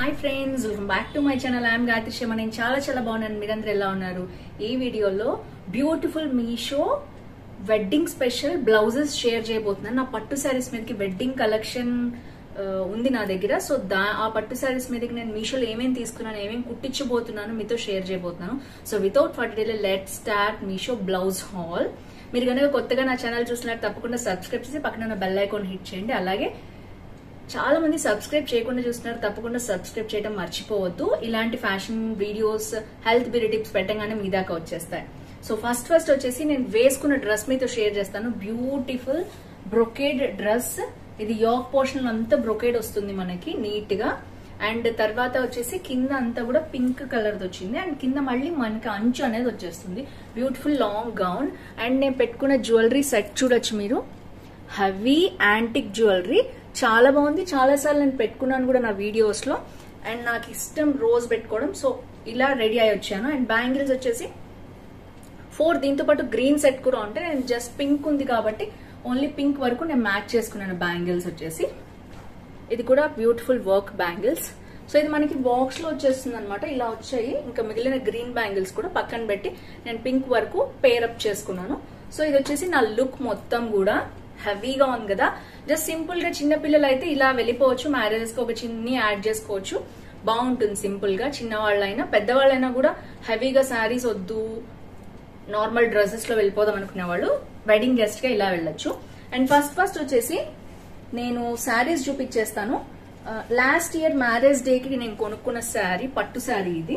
hi friends welcome back to my channel I'm Gayathri Sharma నేను చాలా చాలా బాగున్నాను మీరందరూ ఎలా ఉన్నారు ఈ వీడియోలో beautiful Meesho wedding special blouses share చేయబోతున్నాను నా పట్టు శారీస్ మీదకి వెడ్డింగ్ కలెక్షన్ ఉంది నా దగ్గర సో దా ఆ పట్టు శారీస్ మీదకి నేను మీషోలో ఏమేమి తీసుకున్నాను ఏమేమి కుట్టించబోతున్నాను మీతో షేర్ చేయబోతున్నాను so without for delay let start Meesho blouse haul మీరు కనుక కొత్తగా నా ఛానల్ చూస్తున్నారు తప్పకుండా సబ్స్క్రైబ్ చేసి పక్కన బెల్ ఐకాన్ హిట్ చేయండి అలాగే చాలా మంది సబ్స్క్రైబ్ చేయకుండా చూస్తున్నారు తప్పకుండా సబ్స్క్రైబ్ చేయడం మర్చిపోవద్దు ఇలాంటి fashion videos health beauty tips పెట్టగానే మీ దాకా వచ్చేస్తాయి సో ఫస్ట్ ఫస్ట్ వచ్చేసి నేను వేసుకున్న డ్రెస్ మీతో షేర్ చేస్తాను బ్యూటిఫుల్ బ్రొకేడ్ డ్రెస్ ఇది యోక్ పోర్షన్ అంతా బ్రొకేడ్ వస్తుంది మనకి నీట్ గా అండ్ తర్వాత వచ్చేసి కింద అంతా కూడా పింక్ కలర్ వచ్చింది అండ్ కింద మళ్ళీ మనకి అంచు అనేది వచ్చేస్తుంది బ్యూటిఫుల్ లాంగ్ గౌన్ అండ్ నేను పెట్టుకున్న జ్యువెలరీ సెట్ చూడొచ్చు మీరు హెవీ యాంటిక్ జ్యువెలరీ చాలా బాగుంది చాలా సార్లు నేను పెట్టుకున్నాను కూడా నా వీడియోస్ లో అండ్ నాకు ఇష్టం రోజ్ పెట్టుకోవడం సో ఇలా రెడీ అయి వచ్చాను అండ్ బ్యాంగిల్స్ వచ్చేసి ఫోర్ దీంతో పాటు గ్రీన్ సెట్ కూడా ఉంటే నేను జస్ట్ పింక్ ఉంది కాబట్టి ఓన్లీ పింక్ వరకు నేను మ్యాచ్ చేసుకున్నాను బ్యాంగిల్స్ వచ్చేసి ఇది కూడా బ్యూటిఫుల్ వర్క్ బ్యాంగిల్స్ సో ఇది మనకి బాక్స్ లో వచ్చేస్తుంది అనమాట ఇలా వచ్చాయి ఇంకా మిగిలిన గ్రీన్ బ్యాంగిల్స్ కూడా పక్కన పెట్టి నేను పింక్ వరకు పేరప్ చేసుకున్నాను సో ఇది వచ్చేసి నా లుక్ మొత్తం కూడా హెవీగా ఉంది కదా జస్ట్ సింపుల్ గా చిన్న పిల్లలు అయితే ఇలా వెళ్ళిపోవచ్చు మ్యారేజెస్ కి ఒక చిన్ని యాడ్ చేసుకోవచ్చు బాగుంటుంది సింపుల్ గా చిన్నవాళ్ళైనా పెద్దవాళ్ళైనా కూడా హెవీగా శారీస్ వద్దు నార్మల్ డ్రెస్సెస్ లో వెళ్ళిపోదాం అనుకునే వాళ్ళు వెడ్డింగ్ గెస్ట్ గా ఇలా వెళ్ళొచ్చు అండ్ ఫస్ట్ ఫస్ట్ వచ్చేసి నేను శారీస్ చూపించేస్తాను లాస్ట్ ఇయర్ మ్యారేజ్ డే కి నేను కొనుక్కున్న శారీ పట్టు శారీ ఇది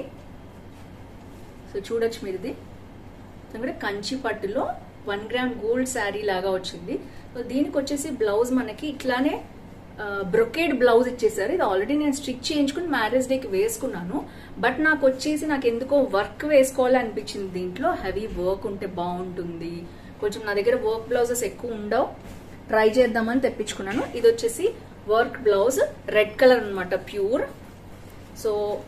సో చూడొచ్చు మీరు ఇది ఎందుకంటే కంచి పట్టులో వన్ గ్రామ్ గోల్డ్ శారీ లాగా వచ్చింది సో దీనికి వచ్చేసి బ్లౌజ్ మనకి ఇట్లానే బ్రొకేడ్ బ్లౌజ్ ఇచ్చేసారు ఇది ఆల్రెడీ నేను స్టిచ్ చేయించుకుని మ్యారేజ్ డేకి వేసుకున్నాను బట్ నాకు వచ్చేసి నాకు ఎందుకో వర్క్ వేసుకోవాలి అనిపించింది దీంట్లో హెవీ వర్క్ ఉంటే బాగుంటుంది కొంచెం నా దగ్గర వర్క్ బ్లౌజెస్ ఎక్కువ ఉండవు ట్రై చేద్దామని తెప్పించుకున్నాను ఇది వచ్చేసి వర్క్ బ్లౌజ్ రెడ్ కలర్ అనమాట ప్యూర్ సో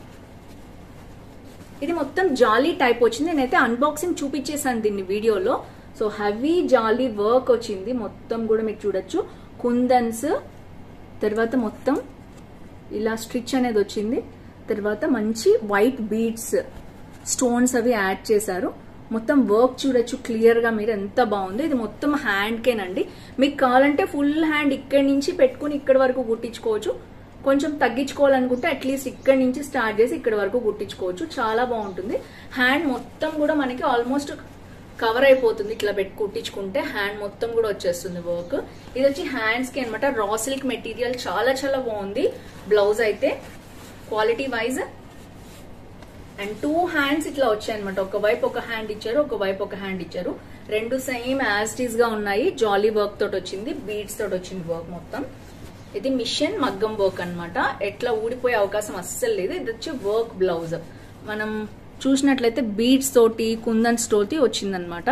ఇది మొత్తం జాలీ టైప్ వచ్చింది నేనైతే అన్బాక్సింగ్ చూపించేసాను దీన్ని వీడియోలో సో హెవీ జాలీ వర్క్ వచ్చింది మొత్తం కూడా మీరు చూడొచ్చు కుందన్స్ తర్వాత మొత్తం ఇలా స్టిచ్ అనేది వచ్చింది తర్వాత మంచి వైట్ బీడ్స్ స్టోన్స్ అవి యాడ్ చేశారు మొత్తం వర్క్ చూడొచ్చు క్లియర్ గా మీరు ఎంత బాగుంది ఇది మొత్తం హ్యాండ్ కేనండి మీకు కావాలంటే ఫుల్ హ్యాండ్ ఇక్కడి నుంచి పెట్టుకుని ఇక్కడి వరకు కుట్టించుకోవచ్చు కొంచెం తగ్గించుకోవాలనుకుంటే అట్లీస్ట్ ఇక్కడి నుంచి స్టార్ట్ చేసి ఇక్కడ వరకు కుట్టించుకోవచ్చు చాలా బాగుంటుంది హ్యాండ్ మొత్తం కూడా మనకి ఆల్మోస్ట్ కవర్ అయిపోతుంది ఇట్లా పెట్టి కుట్టించుకుంటే హ్యాండ్ మొత్తం కూడా వచ్చేస్తుంది వర్క్ ఇది వచ్చి హ్యాండ్స్ కి అనమాట రా సిల్క్ మెటీరియల్ చాలా చాలా బాగుంది బ్లౌజ్ అయితే quality wise and two hands ఇట్లా వచ్చాయి అనమాట ఒక వైపు ఒక హ్యాండ్ ఇచ్చారు ఒక వైపు ఒక హ్యాండ్ ఇచ్చారు రెండు సేమ్ యాజ్టీస్ గా ఉన్నాయి జాలీ వర్క్ తోటి వచ్చింది బీడ్స్ తోటి వచ్చింది వర్క్ మొత్తం ఇది మిషన్ మగ్గం వర్క్ అనమాట ఎట్లా ఊడిపోయే అవకాశం అస్సలు లేదు ఇది వచ్చి వర్క్ బ్లౌజ్ మనం చూసినట్లయితే బీడ్స్ తోటి కుందన్స్ తోటి వచ్చిందనమాట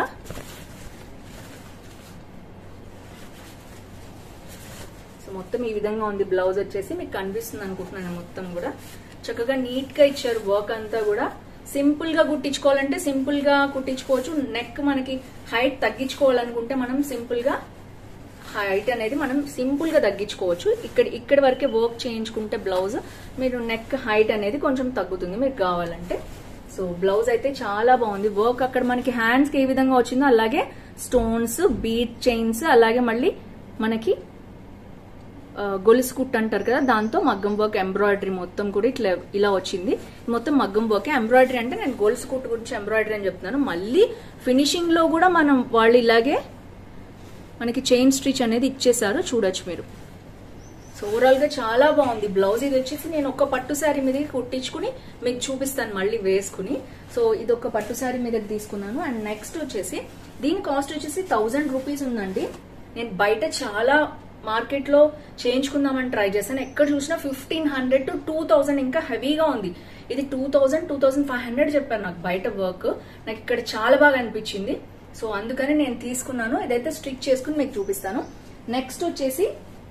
సో మొత్తం ఈ విధంగా ఉంది బ్లౌజ్ వచ్చేసి మీకు కనిపిస్తుంది అనుకుంటున్నాను మొత్తం కూడా చక్కగా నీట్ గా ఇచ్చారు వర్క్ అంతా కూడా సింపుల్ గా కుట్టించుకోవాలంటే సింపుల్ గా కుట్టించుకోవచ్చు నెక్ మనకి హైట్ తగ్గించుకోవాలనుకుంటే మనం సింపుల్ గా హైట్ అనేది మనం సింపుల్ గా తగ్గించుకోవచ్చు ఇక్కడ ఇక్కడ వరకే వర్క్ చేయించుకుంటే బ్లౌజ్ మీరు నెక్ హైట్ అనేది కొంచెం తగ్గుతుంది మీకు కావాలంటే సో బ్లౌజ్ అయితే చాలా బాగుంది వర్క్ అక్కడ మనకి హ్యాండ్స్ కి ఏ విధంగా వచ్చిందో అలాగే స్టోన్స్ బీట్ చైన్స్ అలాగే మళ్ళీ మనకి గొలుసు కుట్టు అంటారు కదా దాంతో మగ్గం వర్క్ ఎంబ్రాయిడరీ మొత్తం కూడా ఇట్లా ఇలా వచ్చింది మొత్తం మగ్గం వర్క్ ఎంబ్రాయిడరీ అంటే నేను గొలుసు కుట్టు గురించి ఎంబ్రాయిడరీ అని చెప్తున్నాను మళ్ళీ ఫినిషింగ్ లో కూడా మనం వాళ్ళు ఇలాగే మనకి చైన్ స్టిచ్ అనేది ఇచ్చేసారు చూడొచ్చు మీరు సో ఓవరాల్ గా చాలా బాగుంది బ్లౌజ్ ఇది వచ్చేసి నేను ఒక పట్టు శారీ మీదకి కుట్టించుకుని మీకు చూపిస్తాను మళ్ళీ వేసుకుని సో ఇది ఒక పట్టు శారీ మీదకి తీసుకున్నాను అండ్ నెక్స్ట్ వచ్చేసి దీని కాస్ట్ వచ్చేసి థౌజండ్ రూపీస్ ఉందండి నేను బయట చాలా మార్కెట్ లో చేయించుకుందామని ట్రై చేశాను ఎక్కడ చూసినా fifteen hundred to two thousand ఇంకా హెవీగా ఉంది ఇది two thousand two thousand five hundred చెప్పారు నాకు బయట వర్క్ నాకు ఇక్కడ చాలా బాగా అనిపించింది సో అందుకని నేను తీసుకున్నాను ఇదైతే స్టిచ్ చేసుకుని మీకు చూపిస్తాను నెక్స్ట్ వచ్చేసి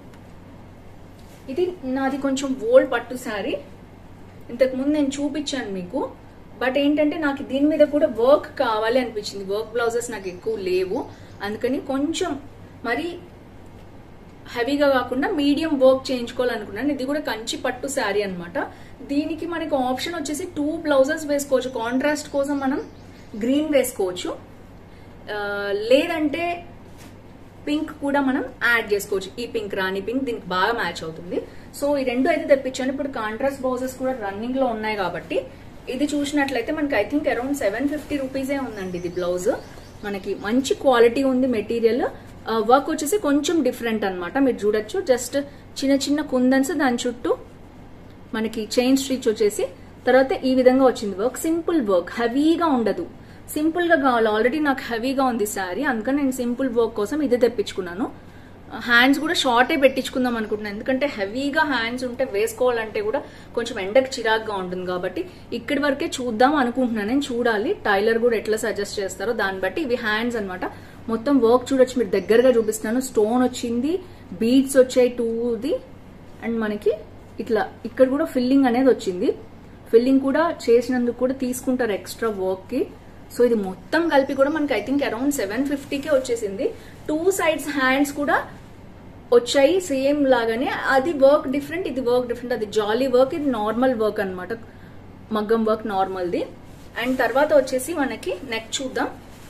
ఇది నాది కొంచెం ఓల్డ్ పట్టు శారీ ఇంతకు ముందు నేను చూపించాను మీకు బట్ ఏంటంటే నాకు దీని మీద కూడా వర్క్ కావాలి అనిపించింది వర్క్ బ్లౌజెస్ నాకు ఎక్కువ లేవు అందుకని కొంచెం మరి హెవీగా కాకుండా మీడియం వర్క్ చేయించుకోవాలనుకున్నాను ఇది కూడా కంచి పట్టు శారీ అన్నమాట దీనికి మనకి ఆప్షన్ వచ్చేసి టూ బ్లౌజెస్ వేసుకోవచ్చు కాంట్రాస్ట్ కోసం మనం గ్రీన్ వేసుకోవచ్చు ఆ, లేదంటే పింక్ కూడా మనం యాడ్ చేసుకోవచ్చు ఈ పింక్ రాణి పింక్ దీనికి బాగా మ్యాచ్ అవుతుంది సో ఈ రెండు అయితే తెప్పించాను ఇప్పుడు కాంట్రాస్ట్ బ్లౌజెస్ కూడా రన్నింగ్ లో ఉన్నాయి కాబట్టి ఇది చూసినట్లయితే మనకి I think around seven fifty రూపీసే ఉందండి ఇది బ్లౌజ్ మనకి మంచి క్వాలిటీ ఉంది మెటీరియల్ వర్క్ వచ్చేసి కొంచెం డిఫరెంట్ అన్నమాట మీరు చూడొచ్చు జస్ట్ చిన్న చిన్న కుందన్స్ దాని చుట్టూ మనకి చైన్ స్టిచ్ వచ్చేసి తర్వాత ఈ విధంగా వచ్చింది వర్క్ సింపుల్ వర్క్ హెవీగా ఉండదు సింపుల్ గా కావాలి ఆల్రెడీ నాకు హెవీగా ఉంది శారీ అందుకని నేను సింపుల్ వర్క్ కోసం ఇదే తెప్పించుకున్నాను హ్యాండ్స్ కూడా షార్టే పెట్టించుకుందాం అనుకుంటున్నాను ఎందుకంటే హెవీగా హ్యాండ్స్ ఉంటే వేసుకోవాలంటే కూడా కొంచెం ఎండకు చిరాగ్గా ఉంటుంది కాబట్టి ఇక్కడి వరకే చూద్దాం అనుకుంటున్నాను నేను చూడాలి టైలర్ కూడా ఎట్లా సజెస్ట్ చేస్తారో దాన్ని బట్టి ఇవి హ్యాండ్స్ అన్నమాట మొత్తం వర్క్ చూడొచ్చు మీరు దగ్గరగా చూపిస్తున్నాను స్టోన్ వచ్చింది బీడ్స్ వచ్చాయి టూది అండ్ మనకి ఇట్లా ఇక్కడ కూడా ఫిల్లింగ్ అనేది వచ్చింది ఫిల్లింగ్ కూడా చేసినందుకు కూడా తీసుకుంటారు ఎక్స్ట్రా వర్క్ కి సో ఇది మొత్తం కలిపి కూడా మనకి ఐ థింక్ అరౌండ్ సెవెన్ ఫిఫ్టీకే వచ్చేసింది టూ సైడ్స్ హ్యాండ్స్ కూడా వచ్చాయి సేమ్ లాగానే అది వర్క్ డిఫరెంట్ ఇది వర్క్ డిఫరెంట్ అది జాలీ వర్క్ ఇది నార్మల్ వర్క్ అన్నమాట మగ్గం వర్క్ నార్మల్ది అండ్ తర్వాత వచ్చేసి మనకి నెక్ చూద్దాం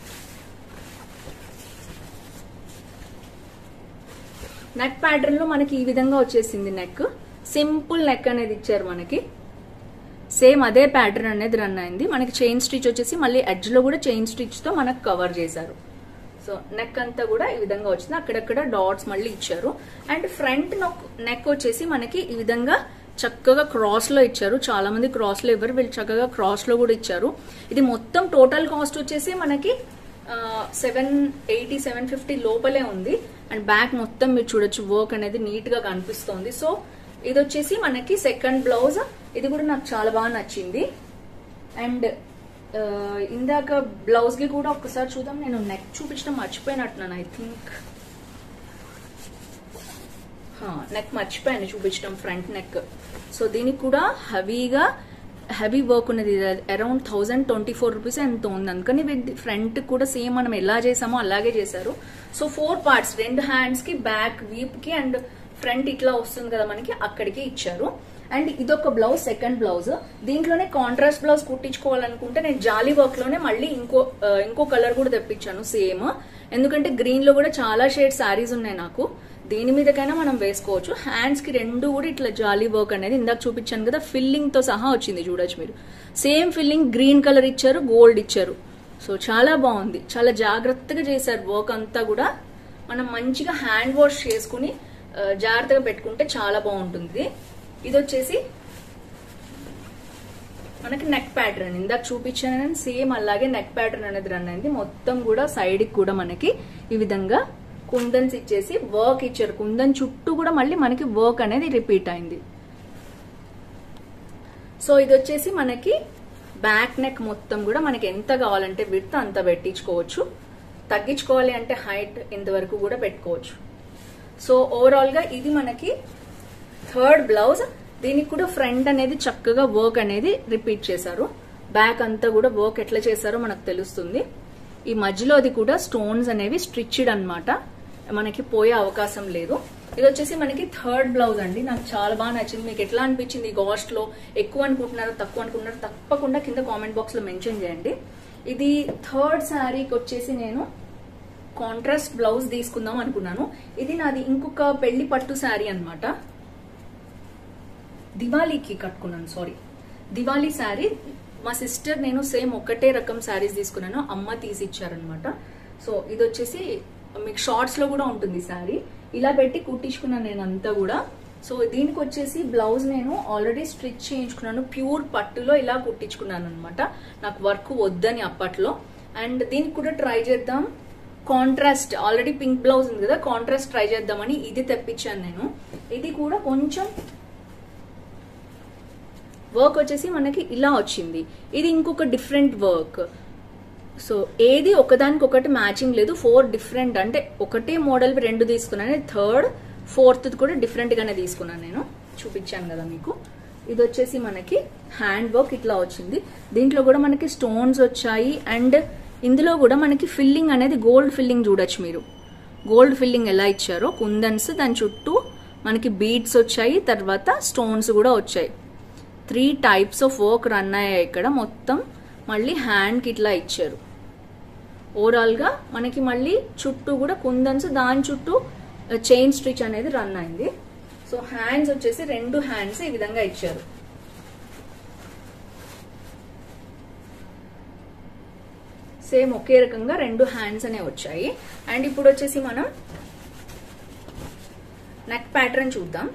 నెక్ ప్యాటర్న్ లో మనకి ఈ విధంగా వచ్చేసింది నెక్ సింపుల్ నెక్ అనేది ఇచ్చారు మనకి సేమ్ అదే ప్యాటర్న్ అనేది రన్ అయింది మనకి చైన్ స్టిచ్ వచ్చేసి మళ్ళీ ఎడ్జ్ లో కూడా చైన్ స్టిచ్ తో మనకు కవర్ చేశారు సో నెక్ అంతా కూడా ఈ విధంగా వచ్చింది అక్కడక్కడ డాట్స్ మళ్ళీ ఇచ్చారు అండ్ ఫ్రంట్ నెక్ వచ్చేసి మనకి ఈ విధంగా చక్కగా క్రాస్ లో ఇచ్చారు చాలా మంది క్రాస్ లో ఇవ్వరు వీళ్ళు చక్కగా క్రాస్ లో కూడా ఇచ్చారు ఇది మొత్తం టోటల్ కాస్ట్ వచ్చేసి మనకి సెవెన్ ఎయిటీ సెవెన్ ఫిఫ్టీ లోపలే ఉంది అండ్ బ్యాక్ మొత్తం మీరు చూడొచ్చు వర్క్ అనేది నీట్ గా కనిపిస్తోంది సో ఇది వచ్చేసి మనకి సెకండ్ బ్లౌజ్ ఇది కూడా నాకు చాలా బాగా నచ్చింది అండ్ ఇందాక బ్లౌజ్ కి కూడా ఒకసారి చూద్దాం నేను నెక్ చూపించడం మర్చిపోయినట్టున్నాను ఐ థింక్ నెక్ మర్చిపోయాను చూపించడం ఫ్రంట్ నెక్ సో దీనికి కూడా హెవీగా హెవీ వర్క్ ఉన్నది around thousand twenty four rupees ఎంత ఉంది అందుకని ఫ్రంట్ కూడా సేమ్ మనం ఎలా చేసామో అలాగే చేశారు సో ఫోర్ పార్ట్స్ రెండు హ్యాండ్స్ కి బ్యాక్ వీప్ కి అండ్ ఫ్రంట్ ఇట్లా వస్తుంది కదా మనకి అక్కడికి ఇచ్చారు అండ్ ఇదొక బ్లౌజ్ సెకండ్ బ్లౌజ్ దీంట్లోనే కాంట్రాస్ట్ బ్లౌజ్ కుట్టించుకోవాలనుకుంటే నేను జాలీ వర్క్ లోనే మళ్ళీ ఇంకో ఆ, ఇంకో కలర్ కూడా తెప్పించాను సేమ్ ఎందుకంటే గ్రీన్ లో కూడా చాలా షేడ్ శారీస్ ఉన్నాయి నాకు దీని మీదకైనా మనం వేసుకోవచ్చు హ్యాండ్స్ కి రెండు కూడా ఇట్లా జాలీ వర్క్ అనేది ఇందాక చూపించాను కదా ఫిల్లింగ్ తో సహా వచ్చింది చూడొచ్చు మీరు సేమ్ ఫిల్లింగ్ గ్రీన్ కలర్ ఇచ్చారు గోల్డ్ ఇచ్చారు సో చాలా బాగుంది చాలా జాగ్రత్తగా చేశారు వర్క్ అంతా కూడా మనం మంచిగా హ్యాండ్ వాష్ చేసుకుని ఆ, జాగ్రత్తగా పెట్టుకుంటే చాలా బాగుంటుంది ఇది వచ్చేసి మనకి నెక్ ప్యాటర్న్ ఇందాక చూపించాను సేమ్ అలాగే నెక్ ప్యాటర్న్ అనేది రన్ అయింది మొత్తం కూడా సైడ్ కి కూడా మనకి ఈ విధంగా కుందన్స్ ఇచ్చేసి వర్క్ ఇచ్చారు కుందన్ చుట్టూ కూడా మళ్ళీ మనకి వర్క్ అనేది రిపీట్ అయింది సో ఇది వచ్చేసి మనకి బ్యాక్ నెక్ మొత్తం కూడా మనకి ఎంత కావాలంటే విత్ అంత పెట్టించుకోవచ్చు తగ్గించుకోవాలి అంటే హైట్ ఇంతవరకు కూడా పెట్టుకోవచ్చు సో ఓవరాల్ గా ఇది మనకి థర్డ్ బ్లౌజ్ దీనికి కూడా ఫ్రంట్ అనేది చక్కగా వర్క్ అనేది రిపీట్ చేశారు బ్యాక్ అంతా కూడా వర్క్ ఎట్లా చేశారో మనకు తెలుస్తుంది ఈ మధ్యలో అది కూడా స్టోన్స్ అనేవి స్ట్రిచ్డ్ అన్నమాట మనకి పోయే అవకాశం లేదు ఇది వచ్చేసి మనకి థర్డ్ బ్లౌజ్ అండి నాకు చాలా బాగా నచ్చింది మీకు ఎట్లా అనిపించింది ఈ కాస్ట్ లో ఎక్కువ అనుకుంటున్నారో తక్కువ అనుకుంటున్నారో తప్పకుండా కింద కామెంట్ బాక్స్ లో మెన్షన్ చేయండి ఇది థర్డ్ శారీకి వచ్చేసి నేను కాంట్రాస్ట్ బ్లౌజ్ తీసుకుందాం అనుకున్నాను ఇది నాది ఇంకొక పెళ్లి పట్టు శారీ అన్నమాట దివాళీకి కట్టుకున్నాను సారీ దివాళీ శారీ మా సిస్టర్ నేను సేమ్ ఒకటే రకం శారీస్ తీసుకున్నాను అమ్మ తీసి ఇచ్చారనమాట సో ఇది వచ్చేసి మీకు షార్ట్స్ లో కూడా ఉంటుంది శారీ ఇలా పెట్టి కుట్టించుకున్నాను నేను అంతా కూడా సో దీనికి వచ్చేసి బ్లౌజ్ నేను ఆల్రెడీ స్టిచ్ చేయించుకున్నాను ప్యూర్ పట్టులో ఇలా కుట్టించుకున్నాను అనమాట నాకు వర్క్ వద్దని అప్పట్లో అండ్ దీనికి కూడా ట్రై చేద్దాం కాంట్రాస్ట్ ఆల్రెడీ పింక్ బ్లౌజ్ ఉంది కదా కాంట్రాస్ట్ ట్రై చేద్దామని ఇది తెప్పించాను నేను ఇది కూడా కొంచెం వర్క్ వచ్చేసి మనకి ఇలా వచ్చింది ఇది ఇంకొక డిఫరెంట్ వర్క్ సో ఏది ఒకదానికి ఒకటి మ్యాచింగ్ లేదు ఫోర్ డిఫరెంట్ అంటే ఒకటే మోడల్ రెండు తీసుకున్నాను థర్డ్ ఫోర్త్ కూడా డిఫరెంట్ గానే తీసుకున్నాను నేను చూపించాను కదా మీకు ఇది వచ్చేసి మనకి హ్యాండ్ వర్క్ ఇట్లా వచ్చింది దీంట్లో కూడా మనకి స్టోన్స్ వచ్చాయి అండ్ ఇందులో కూడా మనకి ఫిల్లింగ్ అనేది గోల్డ్ ఫిల్లింగ్ చూడొచ్చు మీరు గోల్డ్ ఫిల్లింగ్ ఎలా ఇచ్చారో కుందన్స్ దాని చుట్టూ మనకి బీడ్స్ వచ్చాయి తర్వాత స్టోన్స్ కూడా వచ్చాయి three types of work run అయ్యాయి ఇక్కడ మొత్తం మళ్ళీ హ్యాండ్కి ఇట్లా ఇచ్చారు ఓవరాల్గా మనకి మళ్ళీ చుట్టూ కూడా కుందన్స్ దాని చుట్టూ చైన్ స్టిచ్ అనేది రన్ అయింది సో హ్యాండ్స్ వచ్చేసి రెండు హ్యాండ్స్ ఈ విధంగా ఇచ్చారు సేమ్ ఒకే రకంగా రెండు హ్యాండ్స్ అనే వచ్చాయి అండ్ ఇప్పుడు వచ్చేసి మనం నెక్ ప్యాటర్న్ చూద్దాం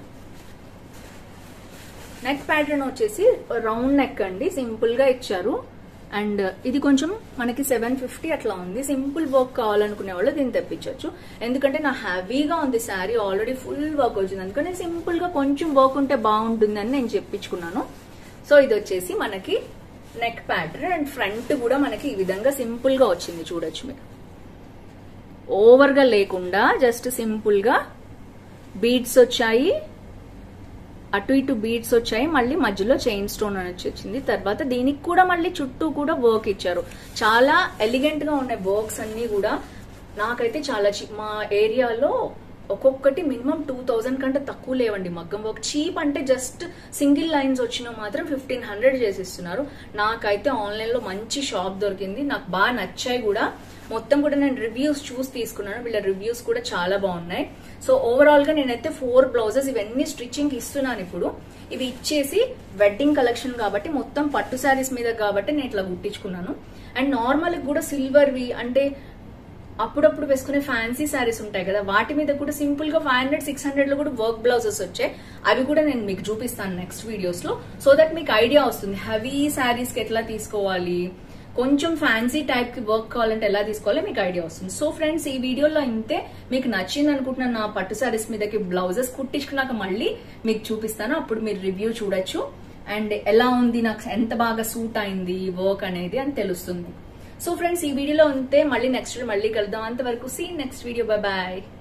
నెక్ ప్యాటర్న్ వచ్చేసి రౌండ్ నెక్ అండి సింపుల్ గా ఇచ్చారు అండ్ ఇది కొంచెం మనకి సెవెన్ ఫిఫ్టీ అట్లా ఉంది సింపుల్ వర్క్ కావాలనుకునే వాళ్ళు దీన్ని తెప్పించవచ్చు ఎందుకంటే నా హెవీగా ఉంది శారీ ఆల్రెడీ ఫుల్ వర్క్ వచ్చింది అందుకని సింపుల్ గా కొంచెం వర్క్ ఉంటే బాగుంటుందని నేను చెప్పించుకున్నాను సో ఇది వచ్చేసి మనకి నెక్ ప్యాటర్న్ అండ్ ఫ్రంట్ కూడా మనకి ఈ విధంగా సింపుల్ గా వచ్చింది చూడొచ్చు మీరు ఓవర్ గా లేకుండా జస్ట్ సింపుల్ గా బీడ్స్ వచ్చాయి అటు ఇటు బీడ్స్ వచ్చాయి మళ్ళీ మధ్యలో చైన్ స్టోన్ అని వచ్చి వచ్చింది తర్వాత దీనికి కూడా మళ్ళీ చుట్టూ కూడా వర్క్ ఇచ్చారు చాలా ఎలిగెంట్ గా ఉన్నాయి వర్క్స్ అన్ని కూడా నాకైతే చాలా చి- మా ఏరియాలో ఒక్కొక్కటి మినిమం టూ థౌజండ్ కంటే తక్కువ లేవండి మగ్గం వర్క్ చీప్ అంటే జస్ట్ సింగిల్ లైన్స్ వచ్చిన మాత్రం ఫిఫ్టీన్ హండ్రెడ్ చేసిస్తున్నారు నాకైతే ఆన్లైన్ లో మంచి షాప్ దొరికింది నాకు బాగా నచ్చాయి కూడా మొత్తం కూడా నేను రివ్యూస్ చూసి తీసుకున్నాను వీళ్ళ రివ్యూస్ కూడా చాలా బాగున్నాయి సో ఓవరాల్ గా నేనైతే ఫోర్ బ్లౌజెస్ ఇవన్నీ స్టిచ్చింగ్ ఇస్తున్నాను ఇప్పుడు ఇవి ఇచ్చేసి వెడ్డింగ్ కలెక్షన్ కాబట్టి మొత్తం పట్టు శారీస్ మీద కాబట్టి నేను ఇట్లా కుట్టించుకున్నాను అండ్ నార్మల్ కూడా సిల్వర్వి అంటే అప్పుడప్పుడు వేసుకునే ఫ్యాన్సీ శారీస్ ఉంటాయి కదా వాటి మీద కూడా సింపుల్ గా ఫైవ్ హండ్రెడ్ సిక్స్ హండ్రెడ్ లో కూడా వర్క్ బ్లౌజెస్ వచ్చాయి అవి కూడా నేను మీకు చూపిస్తాను నెక్స్ట్ వీడియోస్ లో సో దట్ మీకు ఐడియా వస్తుంది హెవీ శారీస్ కి ఎట్లా తీసుకోవాలి కొంచెం ఫ్యాన్సీ టైప్ కి వర్క్ కావాలంటే ఎలా తీసుకోవాలో మీకు ఐడియా వస్తుంది సో ఫ్రెండ్స్ ఈ వీడియోలో ఇంతే మీకు నచ్చింది అనుకుంటున్నాను నా పట్టు శారీస్ మీదకి బ్లౌజెస్ కుట్టించుకున్నాక మళ్ళీ మీకు చూపిస్తాను అప్పుడు మీరు రివ్యూ చూడొచ్చు అండ్ ఎలా ఉంది నాకు ఎంత బాగా సూట్ అయింది వర్క్ అనేది అని తెలుస్తుంది సో ఫ్రెండ్స్ ఈ వీడియోలో ఉంటే మళ్ళీ నెక్స్ట్ మళ్ళీ కలుద్దాం అంతవరకు సీ నెక్స్ట్ వీడియో బాయ్